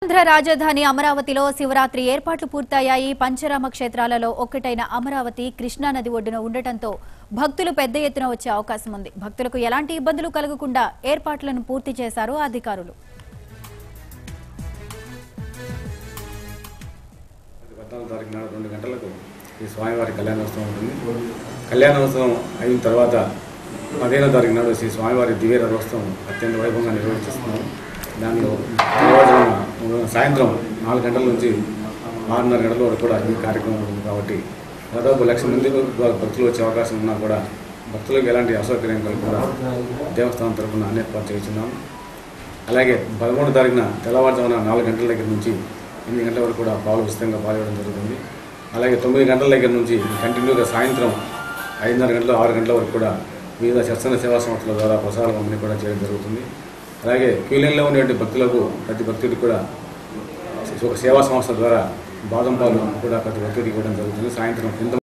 ఆంధ్ర రాజధాని అమరావతిలో శివరాత్రి ఏర్పాట్లు పూర్తయ్యాయి పంచరామ క్షేత్రాలలో ఒక్కటైన అమరావతి కృష్ణానది ఒడ్డున ఉండటంతో భక్తులు పెద్ద ఎత్తున వచ్చే అవకాశం ఉంది భక్తులకు ఎలాంటి ఇబ్బందులు కలగకుండా ఏర్పాట్లను పూర్తి చేశారు అధికారులు పద్నాలుగు తారీఖు నాడు రెండు గంటలకు ఈ స్వామివారి కళ్యాణోత్సవం ఉంటుంది కళ్యాణోత్సవం అయిన తర్వాత పదిహేనో తారీఖు నాడు శ్రీ స్వామివారి దివ్య రథోత్సవం అత్యంత వైభవంగా నిర్వహిస్తున్నాం దానిలో తెల్లవారుజామున సాయంత్రం నాలుగు గంటల నుంచి ఆరున్నర గంటల వరకు కూడా ఈ కార్యక్రమం ఉంటుంది కాబట్టి దాదాపు లక్ష మంది భక్తులు వచ్చే అవకాశం ఉన్నా కూడా భక్తులకు ఎలాంటి అసౌకర్యం కలగకుండా దేవస్థానం తరఫున అన్ని ఏర్పాటు చేస్తున్నాం అలాగే పదమూడు తారీఖున తెల్లవారుజామున నాలుగు గంటల దగ్గర నుంచి ఎనిమిది గంటల వరకు కూడా పాలు ఉచితంగా పాల్గొనడం జరుగుతుంది అలాగే తొమ్మిది గంటల దగ్గర నుంచి కంటిన్యూగా సాయంత్రం ఐదున్నర గంటలు ఆరు గంటల వరకు కూడా వివిధ శస్త్ర సేవా సంస్థల ద్వారా ప్రసార పంపిణీ కూడా చేయడం జరుగుతుంది అలాగే క్యూలైన్లో ఉన్నటువంటి భక్తులకు ప్రతి భక్తుడికి కూడా ఒక సేవా సంస్థ ద్వారా బాదం పాలు కూడా ప్రతి భక్తుడికి ఇవ్వడం జరుగుతుంది సాయంత్రం ఎంత